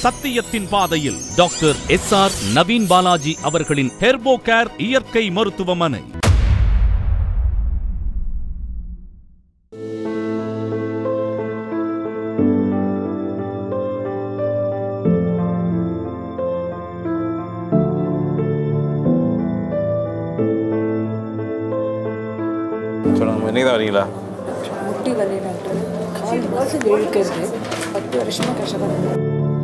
சத்தியத்தின் பாதையில் doctor S R Naveen Balaji அவர்களின் ஹெர்போ கேர் இயற்கை மருத்துவமனை சொல்லுங்க இன்னைக்கு தான் வரீங்களா முட்டி வலி டாக்டர் கால் மசில் இழுக்கிறது பத்து வருஷமாக கஷ்டப்படுறேன்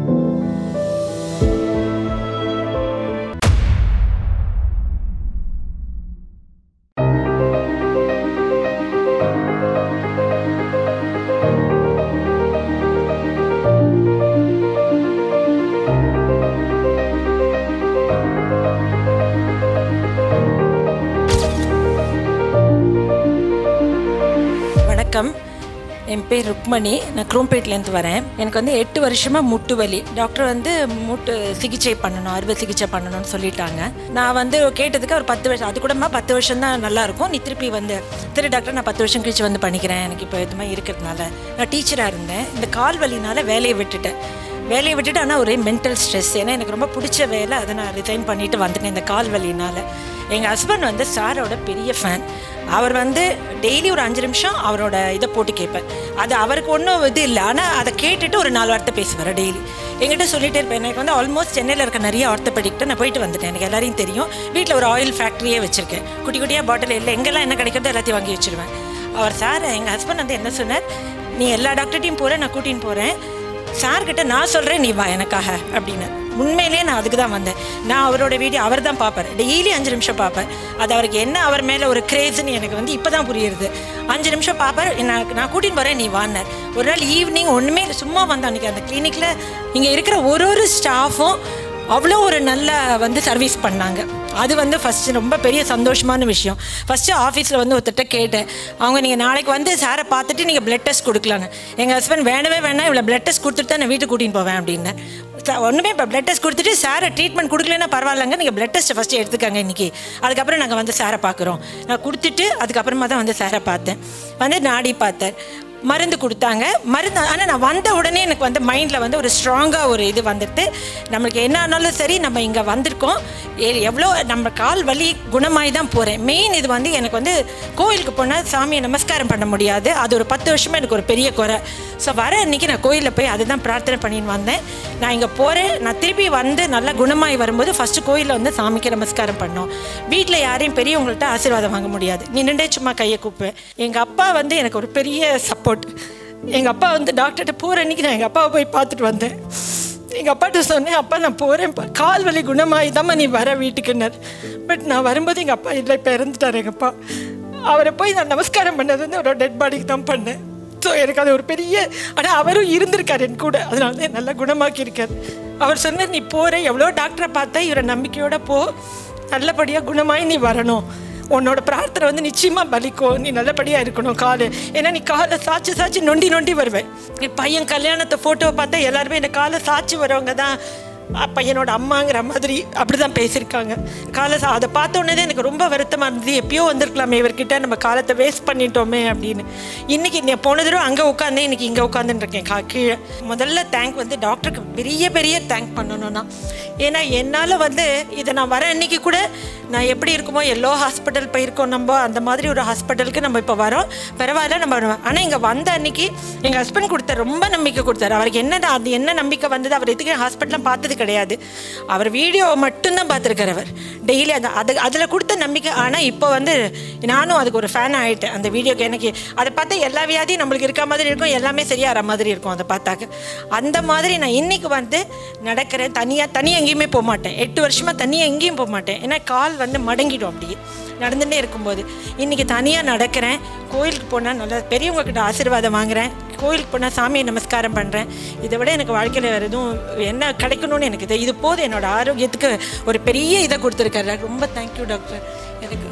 வணக்கம் என் பேர் ருக்மணி நான் குரோம்பேட்லேருந்து வரேன் எனக்கு வந்து எட்டு வருஷமாக முட்டு வலி டாக்டர் வந்து மூட்டு சிகிச்சை பண்ணணும் அறுவை சிகிச்சை பண்ணணும்னு சொல்லிட்டாங்க நான் வந்து கேட்டதுக்கு ஒரு பத்து வருஷம் அது கூடமா பத்து வருஷம் தான் நல்லா இருக்கும் நீ திருப்பி வந்து சரி டாக்டர் நான் பத்து வருஷம் கழிச்சு வந்து பண்ணிக்கிறேன் எனக்கு இப்போ இது மாதிரி இருக்கிறதுனால நான் டீச்சராக இருந்தேன் இந்த கால் வலினால வேலையை விட்டுட்டேன் வேலையை விட்டுட்டு ஆனால் ஒரே மென்டல் ஸ்ட்ரெஸ் ஏன்னா எனக்கு ரொம்ப பிடிச்ச வேலை அதை நான் ரிசைன் பண்ணிட்டு வந்துட்டேன் இந்த கால் வலினால எங்கள் ஹஸ்பண்ட் வந்து சாரோட பெரிய ஃபேன் அவர் வந்து டெய்லி ஒரு அஞ்சு நிமிஷம் அவரோட இதை போட்டு கேட்பேன் அது அவருக்கு ஒன்றும் இது இல்லை ஆனால் அதை கேட்டுட்டு ஒரு நாலு வார்த்தை பேசுவார் டெய்லி எங்கிட்ட சொல்லிட்டே இருப்பேன் எனக்கு வந்து ஆல்மோஸ்ட் சென்னையில் இருக்க நிறைய ஆர்த்தோபெடிக்கிட்ட நான் போயிட்டு வந்துட்டேன் எனக்கு எல்லாரையும் தெரியும் வீட்டில் ஒரு ஆயில் ஃபேக்ட்ரியே வச்சுருக்கேன் குட்டி குட்டியாக பாட்டில் இல்லை எங்கெல்லாம் என்ன கிடைக்கிறதோ எல்லாத்தையும் வாங்கி வச்சிருவேன் அவர் சார் எங்கள் ஹஸ்பண்ட் வந்து என்ன சொன்னார் நீ எல்லா டாக்டர்ட்டையும் போகிற நான் கூட்டின்னு போகிறேன் சார்கிட்ட நான் சொல்கிறேன் நீ வா எனக்காக அப்படின்னு உண்மையிலேயே நான் அதுக்கு தான் வந்தேன் நான் அவரோட வீடியோ அவர் தான் பார்ப்பார் டெய்லி அஞ்சு நிமிஷம் பார்ப்பேன் அது அவருக்கு என்ன அவர் மேலே ஒரு கிரேஸ்ன்னு எனக்கு வந்து இப்போ தான் புரியுது அஞ்சு நிமிஷம் பார்ப்பார் நான் நான் கூட்டின்னு போகிறேன் நீ வான்னார் ஒரு நாள் ஈவினிங் ஒன்றுமே இல்லை சும்மா வந்தேன் அன்றைக்கி அந்த கிளினிக்கில் இங்கே இருக்கிற ஒரு ஒரு ஸ்டாஃபும் அவ்வளோ ஒரு நல்ல வந்து சர்வீஸ் பண்ணாங்க அது வந்து ஃபஸ்ட்டு ரொம்ப பெரிய சந்தோஷமான விஷயம் ஃபஸ்ட்டு ஆஃபீஸில் வந்து ஒருத்தட்ட கேட்டேன் அவங்க நீங்கள் நாளைக்கு வந்து சாரை பார்த்துட்டு நீங்கள் பிளட் டெஸ்ட் கொடுக்கலான்னு எங்கள் ஹஸ்பண்ட் வேணவே வேணாம் இவ்வளோ பிளட் டெஸ்ட் கொடுத்துட்டு தான் நான் வீட்டுக்கு கூட்டின்னு போவேன் அப்படின்னு ஒன்றுமே இப்போ பிளட் டெஸ்ட் கொடுத்துட்டு சாரை ட்ரீட்மெண்ட் கொடுக்கலன்னா பரவாயில்லங்க நீங்கள் பிளட் டெஸ்ட்டை ஃபஸ்ட்டு எடுத்துக்கங்க இன்றைக்கி அதுக்கப்புறம் நாங்கள் வந்து சாரை பார்க்குறோம் நான் கொடுத்துட்டு அதுக்கப்புறமா தான் வந்து சாரை பார்த்தேன் வந்து நாடி பார்த்தேன் மருந்து கொடுத்தாங்க மருந்து ஆனால் நான் வந்த உடனே எனக்கு வந்து மைண்டில் வந்து ஒரு ஸ்ட்ராங்காக ஒரு இது வந்துட்டு நம்மளுக்கு என்ன ஆனாலும் சரி நம்ம இங்கே வந்திருக்கோம் எ- எவ்வளோ நம்ம கால் வலி குணமாகி தான் போகிறேன் மெயின் இது வந்து எனக்கு வந்து கோயிலுக்கு போனால் சாமியை நமஸ்காரம் பண்ண முடியாது அது ஒரு பத்து வருஷமாக எனக்கு ஒரு பெரிய குறை ஸோ வர அன்றைக்கி நான் கோயிலில் போய் அதுதான் பிரார்த்தனை பண்ணின்னு வந்தேன் நான் இங்கே போகிறேன் நான் திருப்பி வந்து நல்லா குணமாகி வரும்போது ஃபஸ்ட்டு கோயிலில் வந்து சாமிக்கு நமஸ்காரம் பண்ணோம் வீட்டில் யாரையும் பெரியவங்கள்ட்ட ஆசீர்வாதம் வாங்க முடியாது நின்றுட்டே சும்மா கையை கூப்பேன் எங்கள் அப்பா வந்து எனக்கு ஒரு பெரிய சப்போர்ட் எங்கள் அப்பா வந்து டாக்டர்கிட்ட போகிற அன்றைக்கி நான் எங்கள் அப்பாவை போய் பார்த்துட்டு வந்தேன் எங்கள் அப்பாட்ட சொன்னேன் அப்பா நான் போகிறேன் கால் வலி குணமாகி தாம்மா நீ வர வீட்டுக்குன்னார் பட் நான் வரும்போது எங்கள் அப்பா இல்லை இப்போ இறந்துட்டார் எங்கள் அப்பா அவரை போய் நான் நமஸ்காரம் பண்ணது வந்து அவரோட டெட் பாடிக்கு தான் பண்ணேன் ஸோ எனக்கு அது ஒரு பெரிய ஆனால் அவரும் இருந்திருக்கார் என் கூட அதனால தான் நல்லா குணமாக்கியிருக்கார் அவர் சொன்னார் நீ போகிற எவ்வளோ டாக்டரை பார்த்தா இவரை நம்பிக்கையோட போ நல்லபடியாக குணமாயி நீ வரணும் உன்னோட பிரார்த்தனை வந்து நிச்சயமாக பலிக்கும் நீ நல்லபடியாக இருக்கணும் காலு ஏன்னா நீ காலை சாய்ச்சி சாய்ச்சி நொண்டி நொண்டி வருவேன் என் பையன் கல்யாணத்தை ஃபோட்டோவை பார்த்தா எல்லாருமே இந்த காலை சாய்ச்சி வரவங்க தான் அ, பையனோட அம்மாங்கிற மாதிரி அப்படி தான் பேசியிருக்காங்க காலை சா அதை பார்த்த உடனே தான் எனக்கு ரொம்ப வருத்தமாக இருந்தது எப்பயோ வந்திருக்கலாமே இவர்கிட்ட நம்ம காலத்தை வேஸ்ட் பண்ணிட்டோமே அப்படின்னு இன்னைக்கு நீ போன தடவை அங்கே உட்காந்தேன் இன்னைக்கு இங்கே உட்காந்துருக்கேன் கா கீழே முதல்ல தேங்க் வந்து டாக்டருக்கு பெரிய பெரிய தேங்க் பண்ணணும்னா ஏன்னா என்னால் வந்து இதை நான் வர அன்னைக்கு கூட நான் எப்படி இருக்குமோ எல்லோ ஹாஸ்பிட்டல் போயிருக்கோம் நம்ம அந்த மாதிரி ஒரு ஹாஸ்பிட்டலுக்கு நம்ம இப்போ வரோம் பரவாயில்ல நம்ம ஆனால் இங்கே வந்த அன்னைக்கு எங்கள் ஹஸ்பண்ட் கொடுத்த ரொம்ப நம்பிக்கை கொடுத்தாரு அவருக்கு என்ன அது என்ன நம்பிக்கை வந்தது அவர் எதுக்கு ஹாஸ்பிட்டலாம் பார்த்தது கிடையாது அவர் வீடியோ மட்டும்தான் பார்த்துருக்காரு அவர் டெய்லி அந்த அது அதில் கொடுத்த நம்பிக்கை ஆனால் இப்போ வந்து நானும் அதுக்கு ஒரு ஃபேன் ஆகிட்டேன் அந்த வீடியோக்கு எனக்கு அதை பார்த்தா எல்லா வியாதியும் நம்மளுக்கு இருக்க மாதிரி இருக்கும் எல்லாமே சரியாகிற மாதிரி இருக்கும் அதை பார்த்தாக்க அந்த மாதிரி நான் இன்னைக்கு வந்து நடக்கிறேன் தனியாக தனியாக எங்கேயுமே போக மாட்டேன் எட்டு வருஷமாக தனியாக எங்கேயும் போக மாட்டேன் ஏன்னா கால் வந்து மடங்கிடும் அப்படியே நடந்துகிட்டே இருக்கும்போது இன்றைக்கி தனியாக நடக்கிறேன் கோயிலுக்கு போனால் நல்லா பெரியவங்க கிட்ட ஆசீர்வாதம் வாங்குறேன் கோயிலுக்கு போனால் சாமியை நமஸ்காரம் பண்ணுறேன் இதை விட எனக்கு வாழ்க்கையில் வேறு எதுவும் என்ன கிடைக்கணும்னு எனக்கு இது இது போதும் என்னோட ஆரோக்கியத்துக்கு ஒரு பெரிய இதை கொடுத்துருக்காரு ரொம்ப தேங்க்யூ டாக்டர் எனக்கு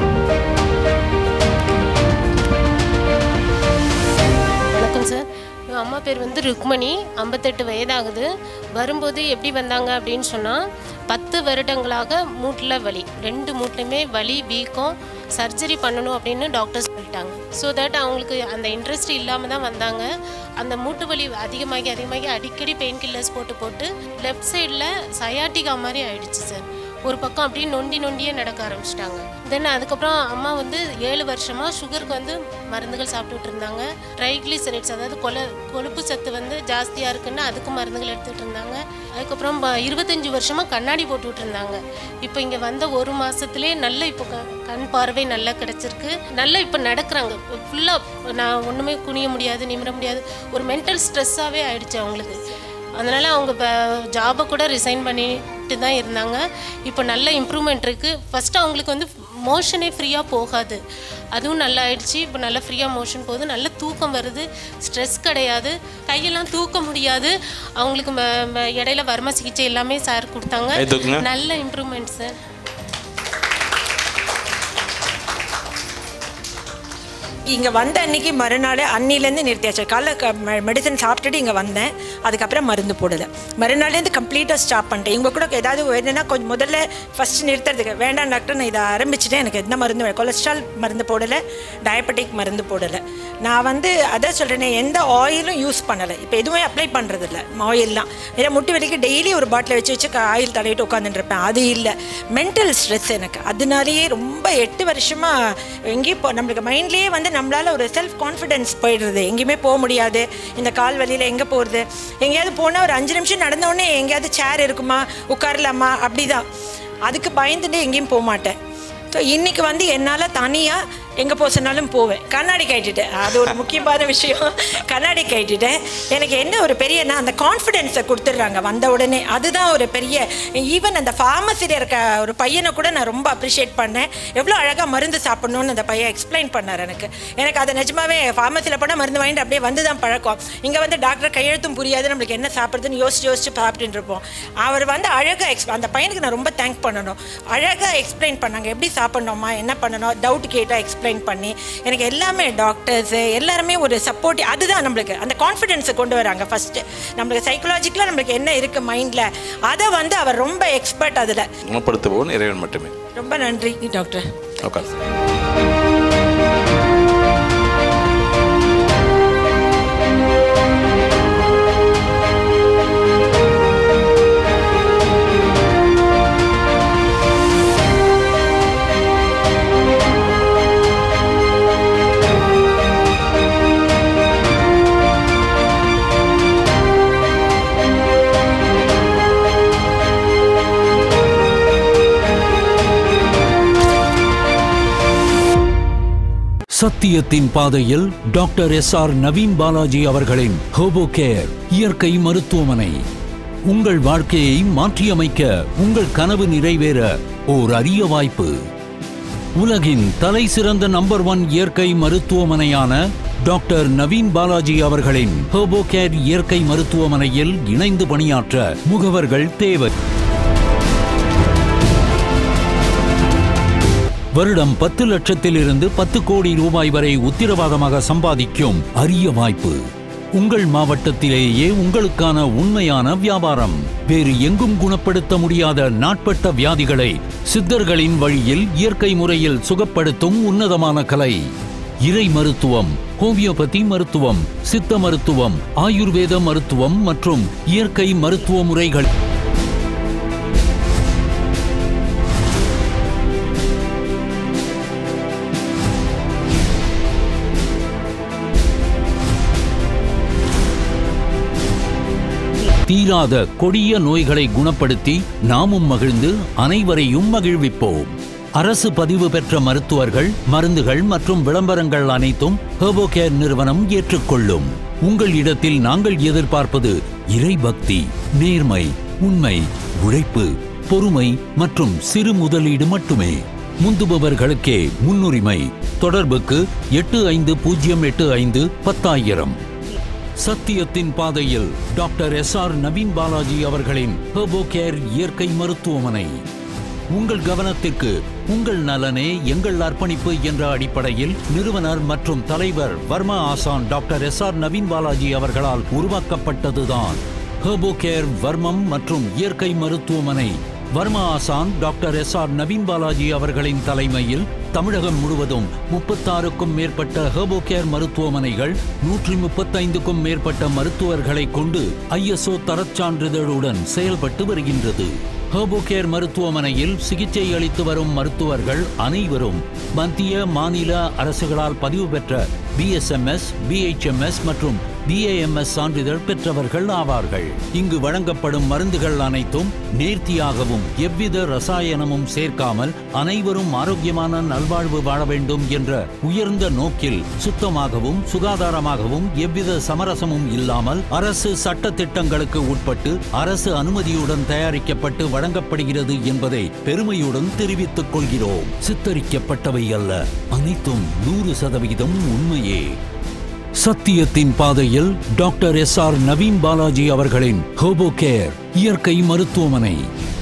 வணக்கம் சார் எங்கள் அம்மா பேர் வந்து ருக்மணி ஐம்பத்தெட்டு வயதாகுது வரும்போது எப்படி வந்தாங்க அப்படின்னு சொன்னால் பத்து வருடங்களாக மூட்டில் வலி ரெண்டு மூட்லையுமே வலி வீக்கம் சர்ஜரி பண்ணணும் அப்படின்னு டாக்டர் சொல்லிட்டாங்க ஸோ தட் அவங்களுக்கு அந்த இன்ட்ரெஸ்ட் இல்லாமல் தான் வந்தாங்க அந்த மூட்டு வலி அதிகமாகி அதிகமாகி அடிக்கடி பெயின் கில்லர்ஸ் போட்டு போட்டு லெஃப்ட் சைடில் சயாட்டிகா மாதிரி ஆயிடுச்சு சார் ஒரு பக்கம் அப்படியே நொண்டி நொண்டியே நடக்க ஆரம்பிச்சிட்டாங்க தென் அதுக்கப்புறம் அம்மா வந்து ஏழு வருஷமாக சுகருக்கு வந்து மருந்துகள் சாப்பிட்டுட்டு இருந்தாங்க ட்ரைக்ளிசரைட்ஸ் அதாவது கொல கொழுப்பு சத்து வந்து ஜாஸ்தியாக இருக்குன்னு அதுக்கும் மருந்துகள் எடுத்துகிட்டு இருந்தாங்க அதுக்கப்புறம் ப- இருபத்தஞ்சி வருஷமாக கண்ணாடி போட்டுட்டு இருந்தாங்க இப்போ இங்கே வந்த ஒரு மாதத்துலேயே நல்ல இப்போ க- கண் பார்வை நல்லா கிடச்சிருக்கு நல்லா இப்போ நடக்கிறாங்க ஃபுல்லாக நான் ஒன்றுமே குனிய முடியாது நிமிர முடியாது ஒரு மென்டல் ஸ்ட்ரெஸ்ஸாகவே ஆயிடுச்சு அவங்களுக்கு அதனால் அவங்க இப்போ ஜாபை கூட ரிசைன் பண்ணிட்டு தான் இருந்தாங்க இப்போ நல்ல இம்ப்ரூவ்மெண்ட் இருக்குது ஃபஸ்ட்டு அவங்களுக்கு வந்து மோஷனே ஃப்ரீயாக போகாது அதுவும் நல்லா ஆயிடுச்சு இப்போ நல்லா ஃப்ரீயாக மோஷன் போகுது நல்ல தூக்கம் வருது ஸ்ட்ரெஸ் கிடையாது கையெல்லாம் தூக்க முடியாது அவங்களுக்கு ம- ம- இடையில வர்ம சிகிச்சை எல்லாமே சார் கொடுத்தாங்க கை தூக்குங்க. நல்ல இம்ப்ரூவ்மெண்ட் சார் இங்கே வந்த அன்னைக்கு மறுநாள் அன்னிலேருந்து நிறுத்தியாச்சு காலைல மெடிசன் சாப்பிட்டுட்டு இங்கே வந்தேன் அதுக்கப்புறம் மருந்து போடலை மறுநாள்லேருந்து கம்ப்ளீட்டாக ஸ்டாப் பண்ணிட்டேன் இவங்க கூட ஏதாவது வேணும்னா கொஞ்சம் முதல்ல ஃபஸ்ட் நிறுத்துறதுக்கு வேண்டாம் டாக்டர் நான் இதை ஆரம்பிச்சிட்டேன் எனக்கு எந்த மருந்து வே- கொலஸ்ட்ரால் மருந்து போடலை டயபெட்டிக் மருந்து போடலை நான் வந்து அதான் சொல்கிறேனே எந்த ஆயிலும் யூஸ் பண்ணலை இப்போ எதுவுமே அப்ளை பண்ணுறதில்ல ஆயில்லாம் ஏன்னா முட்டு வலிக்கு டெய்லி ஒரு பாட்டில் வச்சு வச்சு ஆயில் தடவிட்டு உட்காந்துட்டு இருப்பேன் அது இல்லை மென்டல் ஸ்ட்ரெஸ் எனக்கு அதனாலேயே ரொம்ப எட்டு வருஷமாக எங்கேயும் போ நம்மளுக்கு மைண்ட்லேயே வந்து நம்மளால் ஒரு செல்ஃப் கான்ஃபிடென்ஸ் போயிடுறது எங்கேயுமே போக முடியாது இந்த கால் வலியில் எங்கே போகிறது எங்கேயாவது போனால் ஒரு அஞ்சு நிமிஷம் நடந்த உடனே எங்கேயாவது சேர் இருக்குமா உட்காரலாமா அப்படிதான் அதுக்கு பயந்துட்டு எங்கேயும் போக மாட்டேன் ஸோ இன்றைக்கி வந்து என்னால் தனியாக எங்கே போக சொன்னாலும் போவேன் கண்ணாடி கட்டிட்டேன் அது ஒரு முக்கியமான விஷயம் கண்ணாடி கட்டிட்டேன் எனக்கு என்ன ஒரு பெரிய நான் அந்த கான்ஃபிடென்ஸை கொடுத்துட்றாங்க வந்த உடனே அதுதான் ஒரு பெரிய ஈவன் அந்த ஃபார்மசியில் இருக்க ஒரு பையனை கூட நான் ரொம்ப அப்ரிஷியேட் பண்ணேன் எவ்வளோ அழகாக மருந்து சாப்பிடணும்னு அந்த பையன் எக்ஸ்பிளைன் பண்ணார் எனக்கு எனக்கு அது நிஜமாவே ஃபார்மசியில் போனால் மருந்து வாங்கிட்டு அப்படியே வந்து தான் பழக்கம் இங்கே வந்து டாக்டர் கையெழுத்தும் புரியாது நம்மளுக்கு என்ன சாப்பிட்றதுன்னு யோசிச்சு யோசிச்சு சாப்பிட்டுட்டு இருப்போம் அவர் வந்து அழகாக எக்ஸ் அந்த பையனுக்கு நான் ரொம்ப தேங்க் பண்ணணும் அழகாக எக்ஸ்பிளைன் பண்ணாங்க எப்படி சாப்பிட்ணுமா என்ன பண்ணணும் டவுட் கேட்டால் எக்ஸ்பிளைன் பண்ணி எனக்கு எல்லாமே டாக்டர்ஸு எல்லாருமே ஒரு சப்போர்ட் அதுதான் நம்மளுக்கு அந்த கான்ஃபிடென்ஸை கொண்டு வராங்க ஃபஸ்ட்டு நம்மளுக்கு சைக்கலாஜிக்கலாக நம்மளுக்கு என்ன இருக்குது மைண்டில் அதை வந்து அவர் ரொம்ப எக்ஸ்பர்ட் அதில் குணப்படுத்துபவன் இறைவன் மட்டுமே ரொம்ப நன்றி டாக்டர் உட்கார் சத்தியத்தின் பாதையில் doctor S R Naveen Balaji அவர்களின் ஹோபோ கேர் இயற்கை மருத்துவமனை உங்கள் வாழ்க்கையை மாற்றியமைக்க உங்கள் கனவு நிறைவேற ஓர் அரிய வாய்ப்பு உலகின் தலை சிறந்த நம்பர் ஒன் இயற்கை மருத்துவமனையான டாக்டர் நவீன் பாலாஜி அவர்களின் ஹோபோ கேர் இயற்கை மருத்துவமனையில் இணைந்து பணியாற்ற முகவர்கள் தேவை வருடம் பத்து லட்சத்திலிருந்து பத்து கோடி ரூபாய் வரை உத்திரவாதமாக சம்பாதிக்கும் அரிய வாய்ப்பு உங்கள் மாவட்டத்திலேயே உங்களுக்கான உண்மையான வியாபாரம் வேறு எங்கும் குணப்படுத்த முடியாத நாட்பட்ட வியாதிகளை சித்தர்களின் வழியில் இயற்கை முறையில் சுகப்படுத்தும் உன்னதமான கலை இறை மருத்துவம் ஹோமியோபதி மருத்துவம் சித்த மருத்துவம் ஆயுர்வேத மருத்துவம் மற்றும் இயற்கை மருத்துவ முறைகள் தீராத கொடிய நோய்களை குணப்படுத்தி நாமும் மகிழ்ந்து அனைவரையும் மகிழ்விப்போம் அரசு பதிவு பெற்ற மருத்துவர்கள் மருந்துகள் மற்றும் விளம்பரங்கள் அனைத்தும் ஹெர்போகேர் நிறுவனம் ஏற்றுக்கொள்ளும் உங்கள் இடத்தில் நாங்கள் எதிர்பார்ப்பது இறைபக்தி நேர்மை உண்மை உழைப்பு பொறுமை மற்றும் சிறு முதலீடு மட்டுமே முந்துபவர்களுக்கே முன்னுரிமை தொடர்புக்கு எட்டு ஐந்து பூஜ்ஜியம் எட்டு ஐந்து பத்தாயிரம் சத்தியத்தின் பாதையில் doctor S R Naveen Balaji அவர்களின் ஹெர்போ கேர் இயற்கை மருத்துவமனை உங்கள் கவனத்திற்கு உங்கள் நலனே எங்கள் அர்ப்பணிப்பு என்ற அடிப்படையில் நிறுவனர் மற்றும் தலைவர் வர்மா ஆசான் doctor S R Naveen Balaji அவர்களால் உருவாக்கப்பட்டதுதான் ஹெர்போ கேர் வர்மம் மற்றும் இயற்கை மருத்துவமனை வர்மா ஆசான் doctor S R Naveen Balaji அவர்களின் தலைமையில் தமிழகம் முழுவதும் முப்பத்தாறுக்கும் மேற்பட்ட ஹெர்போ கேர் மருத்துவமனைகள் நூற்றி முப்பத்தைந்துக்கும் மேற்பட்ட மருத்துவர்களை கொண்டு ஐஎஸ்ஓ தரச்சான்றிதழுடன் செயல்பட்டு வருகின்றது ஹெர்போ கேர் மருத்துவமனையில் சிகிச்சை அளித்து வரும் மருத்துவர்கள் அனைவரும் மத்திய மாநில அரசுகளால் பதிவு பெற்ற பிஎஸ்எம்எஸ் பிஹெச்எம்எஸ் மற்றும் பிஏஎம்எஸ் சான்றிதழ் பெற்றவர்கள் ஆவார்கள் இங்கு வழங்கப்படும் மருந்துகள் அனைத்தும் நேர்த்தியாகவும் எவ்வித ரசாயனமும் சேர்க்காமல் அனைவரும் ஆரோக்கியமான நல்வாழ்வு வாழ வேண்டும் என்ற உயர்ந்த நோக்கில் சுத்தமாகவும் சுகாதாரமாகவும் எவ்வித சமரசமும் இல்லாமல் அரசு சட்ட திட்டங்களுக்கு உட்பட்டு அரசு அனுமதியுடன் தயாரிக்கப்பட்டு வழங்கப்படுகிறது என்பதை பெருமையுடன் தெரிவித்துக் கொள்கிறோம் சித்தரிக்கப்பட்டவை அல்ல அனைத்தும் நூறு சதவிகிதம் உண்மையே சத்தியத்தின் பாதையில் doctor S R Naveen Balaji அவர்களின் ஹோபோ கேர் இயற்கை மருத்துவமனை